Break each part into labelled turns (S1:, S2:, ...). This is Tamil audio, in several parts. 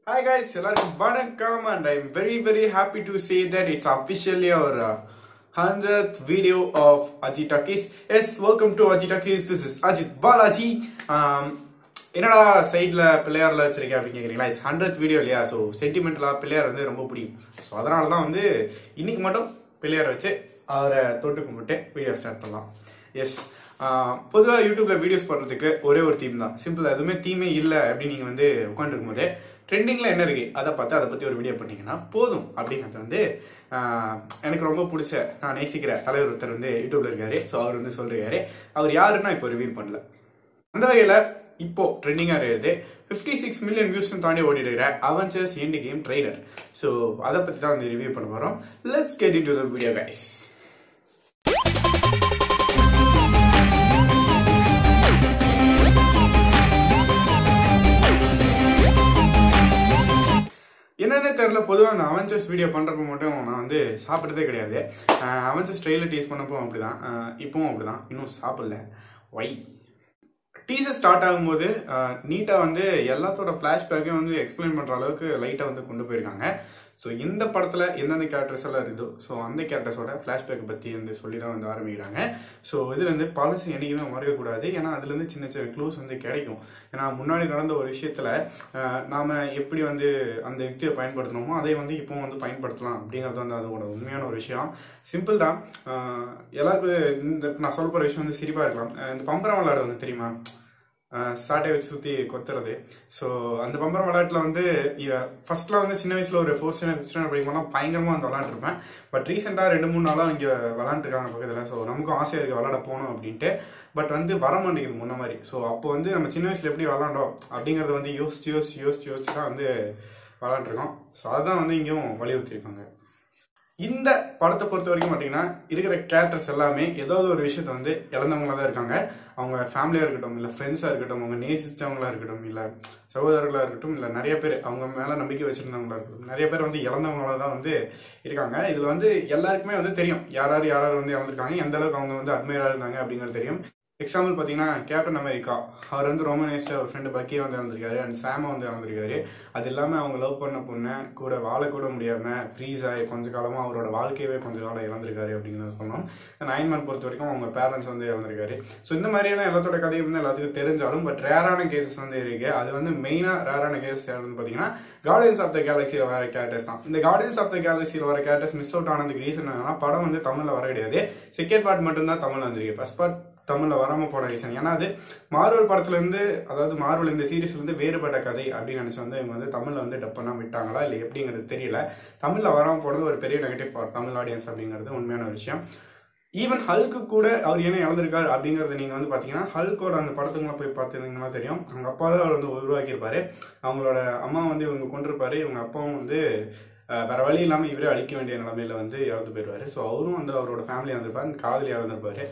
S1: ஹாய் guys எல்லாருக்கும் வணக்கம் and I'm very very happy to say that it's officially our uh, 100th video of Ajit Takis. Yes, welcome to Ajit Takis. This is Ajit Balaji. Um, என்னடா சைடில் பிள்ளையாரில் வச்சிருக்கேன் அப்படின்னு கேட்குறீங்களா இட்ஸ் ஹண்ட்ரட் வீடியோ இல்லையா ஸோ சென்டிமெண்டலாக பிள்ளையார் வந்து ரொம்ப பிடிக்கும் ஸோ அதனால தான் வந்து இன்னைக்கு மட்டும் பிள்ளையார் வச்சு அவரை தொட்டு கும்பிட்டு வீடியோ ஸ்டார்ட் பண்ணலாம் எஸ் பொதுவாக யூடியூப்ல வீடியோஸ் போடுறதுக்கு ஒரே ஒரு தீம் தான் சிம்பிள் எதுவுமே தீமே இல்லை அப்படின்னு நீங்கள் வந்து உட்காந்துருக்கும் போதே ட்ரெண்டிங்கில் என்ன இருக்கு அதை பார்த்து அதை பற்றி ஒரு வீடியோ பண்ணீங்கன்னா போதும் அப்படிங்கிறது வந்து ஆஹ், எனக்கு ரொம்ப பிடிச்ச நான் நேசிக்கிற தலைவர் ஒருத்தர் வந்து யூடியூப்ல இருக்காரு ஸோ அவர் வந்து சொல்றாரு அவர் யாருன்னா இப்போ ரிவீல் பண்ணல அந்த வகையில் இப்போ ட்ரெண்டிங்காக இருக்குது ஃபிஃப்டி சிக்ஸ் மில்லியன் வியூஸ் தாண்டி ஓடிட்டு இருக்கிற Avengers end game trailer so அதை பற்றி தான் வந்து ரிவ்யூ பண்ண போகிறோம் let's get into the video guys என்னன்னு தெரியல பொதுவாக அந்த அவெஞ்சர்ஸ் வீடியோ பண்ணுறப்ப மட்டும் நான் வந்து சாப்பிட்றதே கிடையாது அவெஞ்சர்ஸ் ட்ரெயிலர் டீஸ் பண்ணப்போ அப்படிதான் அஹ் இப்பவும் அப்படிதான் இன்னும் சாப்பிடல ஒய் டீசர் ஸ்டார்ட் ஆகும்போது நீட்டாக வந்து எல்லாத்தோட ஃப்ளாஷ்பேக்கையும் வந்து எக்ஸ்பிளைன் பண்ணுற அளவுக்கு லைட்டாக வந்து கொண்டு போயிருக்காங்க ஸோ இந்த படத்தில் எந்தெந்த கேரக்டர்ஸ் எல்லாம் இருக்குதோ ஸோ அந்த கேரக்டர்ஸோட ஃப்ளாஷ்பேக் பற்றி வந்து சொல்லி தான் வந்து ஆரம்பிக்கிறாங்க ஸோ இதுல இருந்து பழசு என்றைக்குமே மறக்கக்கூடாது ஏன்னா அதுலேருந்து சின்ன சின்ன க்ளூஸ் வந்து கிடைக்கும் ஏன்னா முன்னாடி நடந்த ஒரு விஷயத்தில் நாம் எப்படி வந்து அந்த யுக்தியை பயன்படுத்தணுமோ அதை வந்து இப்போ வந்து பயன்படுத்தலாம் அப்படிங்கிறது வந்து அதோட உண்மையான ஒரு விஷயம் சிம்பிள் தான் அஹ் எல்லாருக்கும் இந்த நான் சொல்ல போகிற விஷயம் வந்து சிரிப்பாக இருக்கலாம் அஹ் இந்த பம்பரம் விளையாடு வந்து தெரியுமா அஹ் சாட்டை வச்சு சுற்றி கொத்துறது ஸோ அந்த பம்பரம் விளையாட்டில் வந்து ஃபர்ஸ்ட்லாம் வந்து சின்ன வயசில் ஒரு ஃபோர்த் ஸ்டாண்டர்ட் ஃபிஃப்த் ஸ்டாண்டர்ட் படிக்கும்போது பயங்கரமாக வந்து விளாண்டுருப்பேன் பட் ரீசெண்டாக ரெண்டு மூணு நாளாக இங்கே விளாண்டுருக்காங்க பக்கத்தில் ஸோ நமக்கும் ஆசையாக இருக்குது விளாட போகணும் அப்படின்ட்டு பட் வந்து வர மாட்டேங்குது முன்ன மாதிரி ஸோ அப்போ வந்து நம்ம சின்ன வயசில் எப்படி விளாண்டோம் அப்படிங்கிறத வந்து யோசிச்சு யோசிச்சு யோசிச்சு யோசிச்சு தான் வந்து விளாண்டுருக்கோம் ஸோ அதுதான் வந்து இங்கேயும் வலியுறுத்தியிருக்காங்க இந்த படத்தை பொறுத்த வரைக்கும் பார்த்தீங்கன்னா இருக்கிற கேரக்டர்ஸ் எல்லாமே ஏதாவது ஒரு விஷயத்த வந்து இழந்தவங்களா தான் இருக்காங்க அவங்க ஃபேமிலியாக இருக்கட்டும் இல்லை ஃப்ரெண்ட்ஸாக இருக்கட்டும் அவங்க நேசிச்சவங்களா இருக்கட்டும் இல்லை சகோதரர்களாக இருக்கட்டும் இல்லை நிறைய பேர் அவங்க மேலே நம்பிக்கை வச்சிருந்தவங்களா இருக்கட்டும் நிறைய பேர் வந்து இழந்தவங்களா தான் வந்து இருக்காங்க இதில் வந்து எல்லாருக்குமே வந்து தெரியும் யார் யார் யார் யார் வந்து இழந்திருக்காங்க எந்த அளவுக்கு அவங்க வந்து அட்மையராக இருந்தாங்க அப்படிங்கிறது தெரியும் எக்ஸாம்பிள் பார்த்தீங்கன்னா கேப்டன் அமெரிக்கா அவர் வந்து ரோமனேஸ் ஒரு ஃப்ரெண்டு பக்கியை வந்து இறந்துருக்காரு அண்ட் சாமை வந்து இறந்துருக்காரு அது இல்லாமல் அவங்க லவ் பண்ண பொண்ணை கூட வாழக்கூட முடியாமல் ஃப்ரீஸ் ஆகி கொஞ்ச காலமாக அவரோட வாழ்க்கையவே கொஞ்ச காலம் இழந்திருக்காரு அப்படிங்கிறத சொன்னோம் நைன்மேன் பொறுத்த வரைக்கும் அவங்க பேரண்ட்ஸ் வந்து இறந்துருக்காரு ஸோ இந்த மாதிரியான எல்லாத்தோட கதையும் வந்து எல்லாத்துக்கும் தெரிஞ்சாலும் பட் ரேரான கேசஸ் வந்து இருக்கு அது வந்து மெயினாக ரேரான கேசஸ் யாருன்னு பார்த்தீங்கன்னா கார்டியன்ஸ் ஆஃப் த கேலக்சியில் வர கேரக்டர்ஸ் தான் இந்த கார்டியன்ஸ் ஆஃப் த கேலக்சியில் வர கேரக்டர்ஸ் மிஸ் அவுட் ஆனதுக்கு ரீசன் என்னன்னா படம் வந்து தமிழில் வர கிடையாது செகண்ட் பார்ட் மட்டும்தான் தமிழ் வந்திருக்கு ஃபர்ஸ்ட் பார்ட் தமிழ்ல வராம போன ரீசன் ஏன்னா அது மார்வல் படத்துல இருந்து அதாவது மார்வல் இந்த சீரிஸ்ல இருந்து வேறுபட்ட கதை அப்படின்னு நினைச்சு வந்து இவங்க வந்து தமிழ்ல வந்து டப் பண்ணா விட்டாங்களா இல்லை எப்படிங்கிறது தெரியல தமிழ்ல வராம போனது ஒரு பெரிய நெகட்டிவ் பார்ட் தமிழ் ஆடியன்ஸ் அப்படிங்கிறது உண்மையான ஒரு விஷயம் ஈவன் ஹல்க்கு கூட அவர் என்ன இழந்திருக்காரு அப்படிங்கறத நீங்க வந்து பாத்தீங்கன்னா ஹல்கோட அந்த படத்துங்களை போய் பார்த்துருந்தீங்கன்னா தெரியும் அவங்க அப்பா தான் அவர் வந்து உருவாக்கியிருப்பாரு அவங்களோட அம்மா வந்து இவங்க கொண்டிருப்பாரு இவங்க அப்பாவும் வந்து அஹ், வேற வழி இல்லாம இவரே அழிக்க வேண்டிய நிலைமையில வந்து இறந்து போயிடுவாரு ஸோ அவரும் வந்து அவரோட ஃபேமிலி இறந்திருப்பாரு காதலி இறந்திருப்பாரு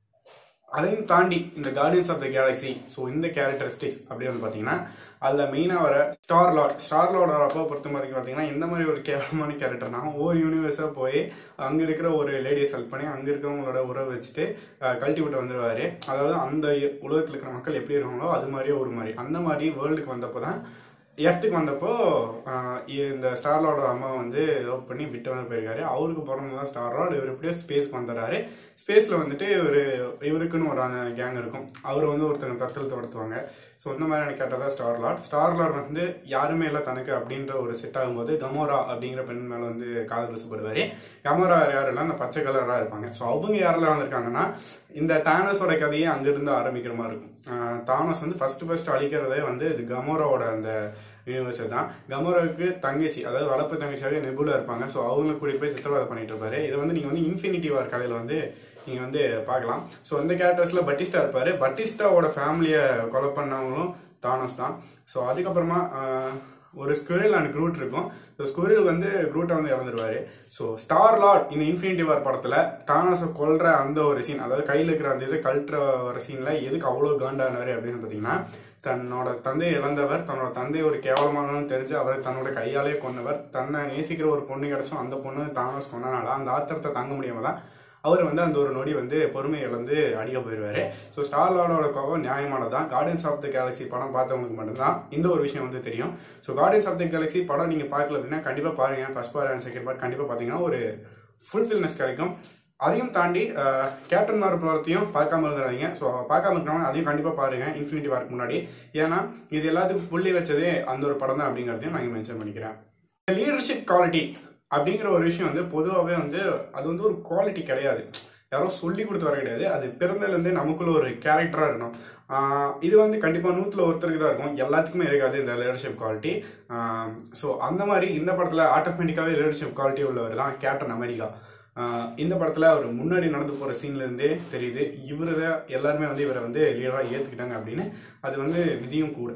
S1: அதையும் தாண்டி இந்த Guardians of the Galaxy so இந்த கேரக்டரிஸ்டிக்ஸ் அப்படின்னு வந்து பார்த்தீங்கன்னா அதில் மெயினாக வர ஸ்டார் லாட் ஸ்டார் லாடோட அப்பா பொறுத்த வரைக்கும் பார்த்தீங்கன்னா இந்த மாதிரி ஒரு கேவலமான கேரக்டர்னா ஒவ்வொரு யூனிவர்ஸாக போய் அங்கே இருக்கிற ஒரு லேடியை செலக்ட் பண்ணி அங்கே இருக்கிறவங்களோட உறவு வச்சுட்டு கழட்டி விட்டு வந்துடுவார் அதாவது அந்த உலகத்தில் இருக்கிற மக்கள் எப்படி இருக்காங்களோ அது மாதிரியே ஒரு மாதிரி அந்த மாதிரி வேர்ல்டுக்கு வந்தப்போ தான் எர்த்துக்கு வந்தப்போ ஆஹ் இந்த ஸ்டார்லாவோட அம்மா வந்து லவ் பண்ணி விட்டு வந்து போயிருக்காரு அவருக்கு பிறந்தது தான் ஸ்டார் லார்ட் இவர் எப்படியோ ஸ்பேஸ்க்கு வந்துடுறாரு ஸ்பேஸில் வந்துட்டு இவர் இவருக்குன்னு ஒரு கேங் இருக்கும் அவர் வந்து ஒருத்தங்க தத்தல் தொடர்த்துவாங்க ஸோ இந்த மாதிரியான கேட்டதா தான் ஸ்டார் லார்ட் ஸ்டார் லார்ட் வந்து யாருமே இல்லை தனக்கு அப்படின்ற ஒரு செட் ஆகும்போது கமோரா அப்படிங்கிற பெண் மேலே வந்து காதல் வசப்படுவார் கமோரா யாரும் இல்லை அந்த பச்சை கலராக இருப்பாங்க ஸோ அவங்க யாரெல்லாம் வந்திருக்காங்கன்னா இந்த தானஸோட கதையே அங்கிருந்து ஆரம்பிக்கிற மாதிரி இருக்கும் ஆஹ் தானஸ் வந்து ஃபர்ஸ்ட் ஃபர்ஸ்ட் அழிக்கிறதே வந்து இது கமோராவோட அந்த யூனிவர்ஸ் தான் கமோராவுக்கு தங்கச்சி அதாவது வளர்ப்பு தங்கச்சியாவே நெபுலா இருப்பாங்க ஸோ அவங்களுக்கு கூட்டிட்டு போய் சித்திரவதை பண்ணிட்டு இருப்பாரு இதை வந்து நீங்க வந்து இன்ஃபினிட்டி வார் கதையில வந்து நீங்க வந்து பார்க்கலாம் ஸோ இந்த கேரக்டர்ஸ்ல பட்டிஸ்டா இருப்பாரு பட்டிஸ்டாவோட ஃபேமிலியை கொலை பண்ணவங்களும் தானஸ் தான் ஸோ அதுக்கப்புறமா ஆஹ், ஒரு ஸ்குரில் அண்ட் க்ரூட் இருக்கும் ஸோ ஸ்குரில் வந்து க்ரூட்டை வந்து இறந்துருவாரு ஸோ ஸ்டார் லார்ட் இந்த இன்ஃபினிட்டி வார் படத்துல தானஸை கொல்ற அந்த ஒரு சீன் அதாவது கையில் இருக்கிற அந்த இது கழற்ற வர சீன்ல எதுக்கு அவ்வளோ காண்டானவர் அப்படின்னு பார்த்தீங்கன்னா தன்னோட தந்தையை இழந்தவர் தன்னோட தந்தை ஒரு கேவலமானவன்னு தெரிஞ்சு அவரை தன்னோட கையாலே கொன்னவர் தன்னை நேசிக்கிற ஒரு பொண்ணு கிடைச்சும் அந்த பொண்ணு தானஸ் கொண்டனால அந்த ஆத்திரத்தை தாங்க முடியாம தான் அவர் வந்து அந்த ஒரு நொடி வந்து பொறுமை இழந்து அடிக்க போயிடுவாரு ஸோ ஸ்டார் லார்டோட கோவம் நியாயமானதான் கார்டன்ஸ் ஆஃப் த கேலக்ஸி படம் பார்த்தவங்களுக்கு மட்டும்தான் இந்த ஒரு விஷயம் வந்து தெரியும் so Guardians of the Galaxy படம் நீங்கள் பார்க்கல அப்படின்னா கண்டிப்பாக பாருங்க first part and second part கண்டிப்பாக பார்த்தீங்கன்னா ஒரு ஃபுல்ஃபில்னஸ் கிடைக்கும் அதையும் தாண்டி கேப்டன் மார்வல் படத்தையும் பார்க்காம இருந்துடாதீங்க ஸோ பார்க்காம இருக்கிறவங்க அதையும் கண்டிப்பாக பாருங்க இன்ஃபினிட்டி வார்க்கு முன்னாடி ஏன்னா இது எல்லாத்துக்கும் புள்ளி வச்சதே அந்த ஒரு படம் தான் அப்படிங்கிறதையும் நான் மென்ஷன் பண்ணிக்கிறேன் லீடர்ஷிப் குவாலிட்டி அப்படிங்கிற ஒரு விஷயம் வந்து பொதுவாகவே வந்து அது வந்து ஒரு குவாலிட்டி கிடையாது யாரோ சொல்லி கொடுத்து வர கிடையாது அது பிறந்ததுலேருந்தே நமக்குள்ள ஒரு கேரக்டராக இருக்கணும் ஆஹ் இது வந்து கண்டிப்பாக நூற்றில் ஒருத்தருக்கு தான் இருக்கும் எல்லாத்துக்குமே இருக்காது இந்த லீடர்ஷிப் குவாலிட்டி ஸோ அந்த மாதிரி இந்த படத்தில் ஆட்டோமேட்டிக்காகவே லீடர்ஷிப் குவாலிட்டி உள்ளவர் தான் கேப்டன் அமெரிக்கா ஆஹ் இந்த படத்தில் அவர் முன்னாடி நடந்து போகிற சீன்லேருந்தே தெரியுது இவரை எல்லாருமே வந்து இவரை வந்து லீடராக ஏற்றுக்கிட்டாங்க அப்படின்னு அது வந்து விதியும் கூட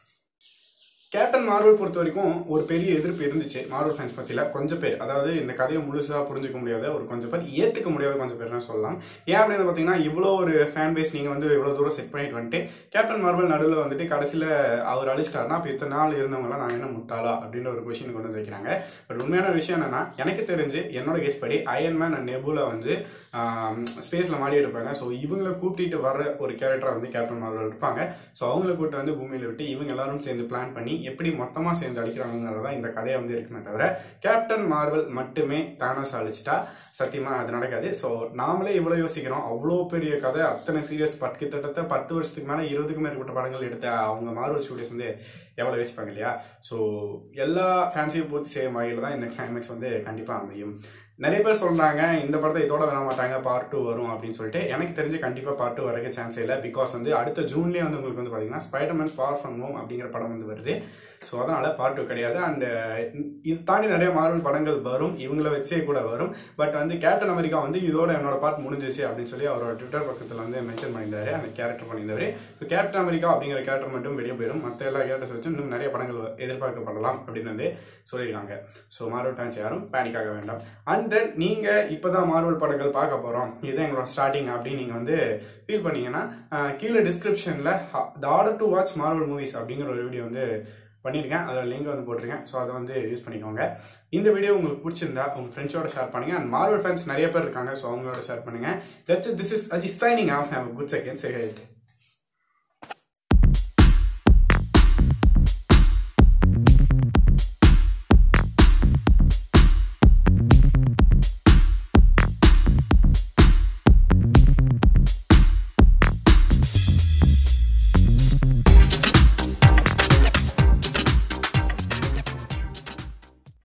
S1: கேப்டன் மார்வல் பொறுத்த வரைக்கும் ஒரு பெரிய எதிர்ப்பு இருந்துச்சு மார்வல் ஃபேன்ஸ் பத்தியில கொஞ்சம் பேர் அதாவது இந்த கதையை முழுசா புரிஞ்சுக்க முடியாத ஒரு கொஞ்சம் பேர் ஏத்துக்க முடியாத கொஞ்சம் பேர் சொல்லலாம் ஏன் அப்படின்னு பாத்தீங்கன்னா இவ்வளோ ஒரு ஃபேன் பேஸ் நீங்க வந்து இவ்வளவு தூரம் செட் பண்ணிட்டு வந்துட்டு கேப்டன் மார்வல் நடுவில் வந்துட்டு கடைசியில அவர் அழிச்சிட்டாருன்னா அப்ப இத்தனை நாள் இருந்தவங்க நான் என்ன முட்டாளா அப்படின்ற ஒரு கொஸ்டின் கொண்டு வந்து வைக்கிறாங்க பட் உண்மையான விஷயம் என்னன்னா எனக்கு தெரிஞ்சு என்னோட கேஸ் படி அயன் மேன் அண்ட் நெபுலா வந்து ஸ்பேஸ்ல மாடி இருப்பாங்க ஸோ இவங்களை கூட்டிட்டு வர ஒரு கேரக்டரா வந்து கேப்டன் மார்வல் இருப்பாங்க ஸோ அவங்களை கூட்டு வந்து பூமியில விட்டு இவங்க எல்லாரும் சேர்ந்து பிளான் பண்ணி எப்படி மொத்தமாக சேர்ந்து அடிக்கிறாங்கிறது தான் இந்த கதையை வந்து இருக்குமே தவிர கேப்டன் மார்வல் மட்டுமே தானோஸ் அழிச்சிட்டா சத்தியமா அது நடக்காது ஸோ நாமளே இவ்வளோ யோசிக்கிறோம் அவ்வளோ பெரிய கதை அத்தனை சீரியஸ் பட் கிட்டத்தட்ட பத்து வருஷத்துக்கு மேலே இருபதுக்கும் மேற்பட்ட படங்கள் எடுத்த அவங்க மார்வல் ஸ்டூடியோஸ் வந்து எவ்வளோ யோசிப்பாங்க இல்லையா ஸோ எல்லா ஃபேன்ஸையும் பூர்த்தி செய்யும் வகையில் தான் இந்த கிளைமேக்ஸ் வந்து கண்டிப்பாக அமையும் நிறைய பேர் சொல்றாங்க இந்த படத்தை இதோட விட மாட்டாங்க பார்ட் டூ வரும் அப்படின்னு சொல்லிட்டு எனக்கு தெரிஞ்சு கண்டிப்பா பார்ட் டூ வரக்க சான்ஸ் இல்லை பிகாஸ் வந்து அடுத்த ஜூன்லேயே வந்து உங்களுக்கு வந்து பாத்தீங்கன்னா ஸ்பைடர்மேன் ஃபார் ஃப்ரம் ஹோம் அப்படிங்கிற படம் வந்து வருது ஸோ அதனால பார்ட் டூ கிடையாது அண்ட் இது தாண்டி நிறைய மார்வல் படங்கள் வரும் இவங்கள வச்சே கூட வரும் பட் வந்து கேப்டன் அமெரிக்கா வந்து இதோட என்னோட பார்ட் முடிஞ்சிச்சு அப்படின்னு சொல்லி அவரோட ட்விட்டர் பக்கத்தில் வந்து மென்ஷன் பண்ணியிருந்தாரு அந்த கேரக்டர் பண்ணியிருந்தாரு ஸோ கேப்டன் அமெரிக்கா அப்படிங்கிற கேரக்டர் மட்டும் வெளியே போயிடும் மற்ற எல்லா கேரக்டர்ஸ் வச்சு இன்னும் நிறைய படங்கள் எதிர்பார்க்கப்படலாம் அப்படின்னு வந்து சொல்லியிருக்காங்க ஸோ மார்வல் ஃபேன்ஸ் யாரும் பேனிக் ஆக வேண்டாம் அண்ட் தென் நீங்க இப்பதான் மார்வல் படங்கள் பார்க்க போறோம் இதுதான் எங்களோட ஸ்டார்டிங் அப்படின்னு நீங்க வந்து ஃபீல் பண்ணீங்கன்னா அஹ், கீழே டிஸ்கிரிப்ஷன்ல the order to watch Marvel movies அப்படிங்கிற ஒரு வீடியோ வந்து பண்ணியிருக்கேன் அதில் லிங்க் வந்து போட்டிருக்கேன் ஸோ அதை வந்து யூஸ் பண்ணிக்கோங்க இந்த வீடியோ உங்களுக்கு பிடிச்சிருந்தா உங்க ஃப்ரெண்ட்ஸோட ஷேர் பண்ணுங்க அண்ட் மார்வல் ஃபேன்ஸ் நிறைய பேர் இருக்காங்க ஸோ அவங்களோட ஷேர் பண்ணுங்க that's this is Aji signing off have good second say